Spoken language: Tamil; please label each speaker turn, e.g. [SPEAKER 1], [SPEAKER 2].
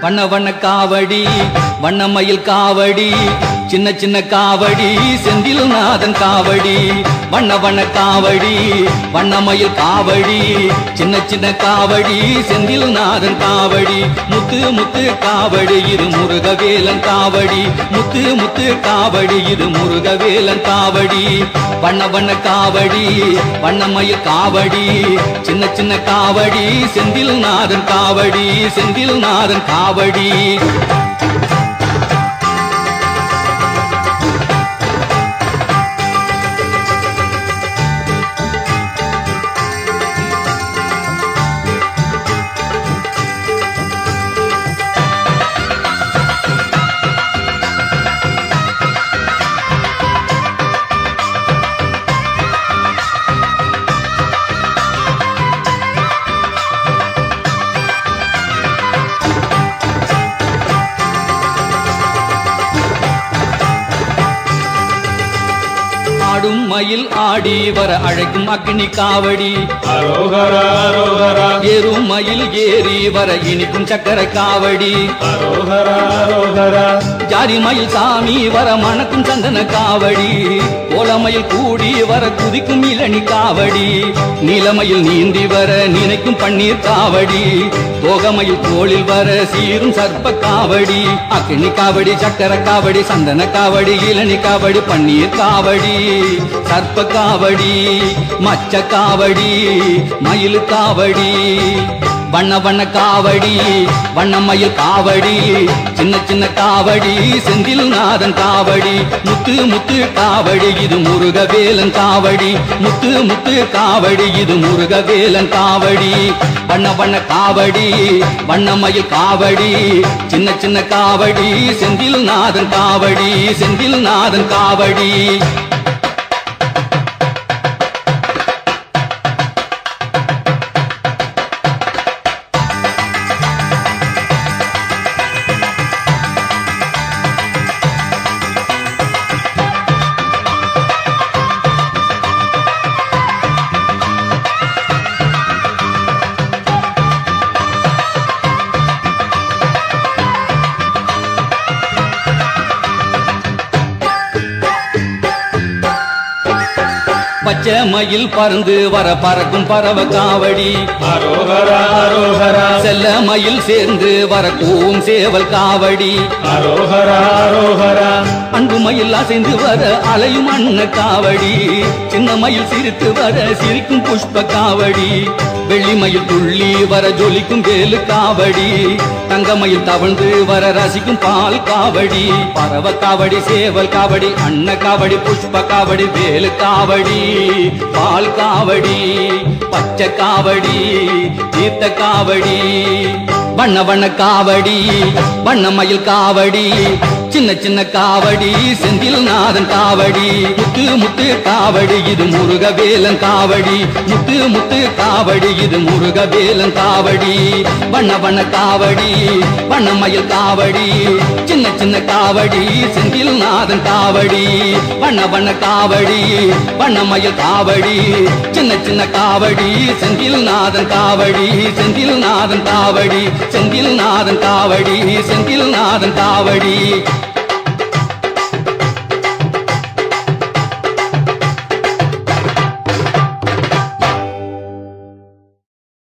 [SPEAKER 1] வண்ண வண்ண காவடி வண்ணமயில் காவடி சின்ன சின்ன காவடி செந்தில் நாதன் காவடி வண்ண வண்ண காவடி வண்ணமயில் காவடி சின்ன சின்ன காவடி செந்தில் நாதன் காவடி முத்து முத்து காவடி இது முருகவேலன் காவடி முத்து முத்து காவடி இது முருகவேலன் காவடி வண்ண வண்ண காவடி வண்ணமயில் காவடி சின்ன சின்ன காவடி செந்தில் நாதன் காவடி செந்தில் நாதன் காவடி ஆடும் மயில் ஆடி வர அழைக்கும் அக்னி காவடி
[SPEAKER 2] அரோகரா அரோகரா
[SPEAKER 1] ஏறும் மயில் ஏறி வர இனிக்கும் சக்கர காவடி
[SPEAKER 2] அரோகரா அரோகரா
[SPEAKER 1] ஜாதி மயில் சாமி வர மணக்கும் சந்தன காவடி கோலமயில் கூடி வர குதிக்கும் இளநி காவடி நீலமயில் நீந்தி வர நினைக்கும் பன்னீர் காவடி தோகமயில் தோளில் வர சீரும் சர்ப்ப காவடி அக்னி காவடி சக்கர காவடி சந்தன காவடி இளநி காவடி பன்னீர் காவடி சர்ப்ப காவடி மச்ச காவடி மயில் காவடி வண்ண வண்ண காவடி வண்ணமயில் காவடி சின்ன சின்ன காவடி செந்தில் நாதன் காவடி முத்து முத்து காவடி இது முருகவேலன் காவடி முத்து முத்து காவடி இது முருகவேலன் காவடி வண்ண வண்ண காவடி வண்ணமயில் காவடி சின்ன சின்ன காவடி செந்தில் நாதன் காவடி செந்தில் நாதன் காவடி பச்சை மயில் பறந்து வர பறக்கும் பறவை காவடி
[SPEAKER 2] அரோகரா அரோகரா
[SPEAKER 1] செல்ல மயில் சேர்ந்து வர கூவும் சேவல் காவடி
[SPEAKER 2] அரோகரா அரோகரா
[SPEAKER 1] அன்பு மயில் அசைந்து வர அலையும் அன்ன காவடி சின்ன மயில் சிரித்து வர சிரிக்கும் புஷ்ப காவடி வெள்ளி மயில் துள்ளி வர ஜொலிக்கும் வேலு காவடி தங்க மயில் தவழ்ந்து வர ரசிக்கும் பால் காவடி பறவை காவடி சேவல் காவடி அன்ன காவடி புஷ்ப காவடி வேலு காவடி பால் காவடி பச்சை காவடி தீர்த்த காவடி வண்ண வண்ண காவடி வண்ண மயில் காவடி சின்ன சின்ன காவடி செந்தில் நாதன் காவடி முத்து முத்து காவடி இது முருகவேலன் காவடி முத்து முத்து காவடி இது முருகவேலன் காவடி வண்ண வண்ண காவடி வண்ண மயில் காவடி சின்ன சின்ன காவடி செந்தில் நாதன் காவடி வண்ண வண்ண காவடி வண்ண மயில் காவடி சின்ன சின்ன காவடி செந்தில் நாதன் காவடி செந்தில் நாதன் காவடி செந்தில் நாதன் காவடி செந்தில் நாதன் காவடி